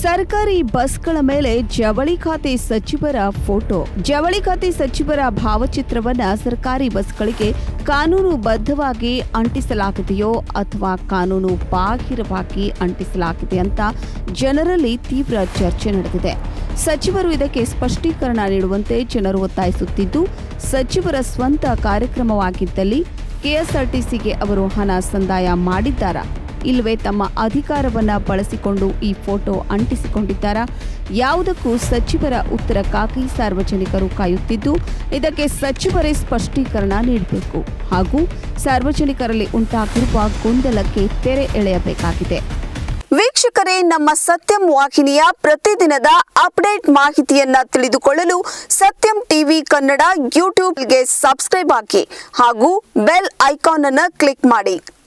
ಸರ್ಕಾರಿ ಬಸ್ಗಳ ಮೇಲೆ ಜವಳಿ ಖಾತೆ ಸಚಿವರ ಫೋಟೋ ಜವಳಿ ಖಾತೆ ಸಚಿವರ ಭಾವಚಿತ್ರವನ್ನ ಸರ್ಕಾರಿ ಬಸ್ಗಳಿಗೆ ಕಾನೂನುಬದ್ಧವಾಗಿ ಅಂಟಿಸಲಾಗಿದೆಯೋ ಅಥವಾ ಕಾನೂನು ಬಾಹಿರವಾಗಿ ಅಂಟಿಸಲಾಗಿದೆ ಅಂತ ಜನರಲ್ಲಿ ತೀವ್ರ ಚರ್ಚೆ ನಡೆದಿದೆ ಸಚಿವರು ಇದಕ್ಕೆ ಸ್ಪಷ್ಟೀಕರಣ ನೀಡುವಂತೆ ಜನರು ಒತ್ತಾಯಿಸುತ್ತಿದ್ದು ಸಚಿವರ ಸ್ವಂತ ಕಾರ್ಯಕ್ರಮವಾಗಿದ್ದಲ್ಲಿ ಕೆಎಸ್ಆರ್ಟಿಸಿಗೆ ಅವರು ಹಣ ಸಂದಾಯ ಮಾಡಿದ್ದಾರಾ ಇಲ್ಲವೇ ತಮ್ಮ ಅಧಿಕಾರವನ್ನ ಬಳಸಿಕೊಂಡು ಈ ಫೋಟೋ ಅಂಟಿಸಿಕೊಂಡಿದ್ದಾರಾ ಯಾವುದಕ್ಕೂ ಸಚಿವರ ಉತ್ತರಕ್ಕಾಗಿ ಸಾರ್ವಜನಿಕರು ಕಾಯುತ್ತಿದ್ದು ಇದಕ್ಕೆ ಸಚಿವರೇ ಸ್ಪಷ್ಟೀಕರಣ ನೀಡಬೇಕು ಹಾಗೂ ಸಾರ್ವಜನಿಕರಲ್ಲಿ ಉಂಟಾಗಿರುವ ಗೊಂದಲಕ್ಕೆ ತೆರೆ ಎಳೆಯಬೇಕಾಗಿದೆ ವೀಕ್ಷಕರೇ ನಮ್ಮ ಸತ್ಯಂ ವಾಹಿನಿಯ ಪ್ರತಿದಿನದ ಅಪ್ಡೇಟ್ ಮಾಹಿತಿಯನ್ನ ತಿಳಿದುಕೊಳ್ಳಲು ಸತ್ಯಂ ಟಿವಿ ಕನ್ನಡ ಯೂಟ್ಯೂಬ್ಗೆ ಸಬ್ಸ್ಕ್ರೈಬ್ ಹಾಕಿ ಹಾಗೂ ಬೆಲ್ ಐಕಾನ್ ಅನ್ನು ಕ್ಲಿಕ್ ಮಾಡಿ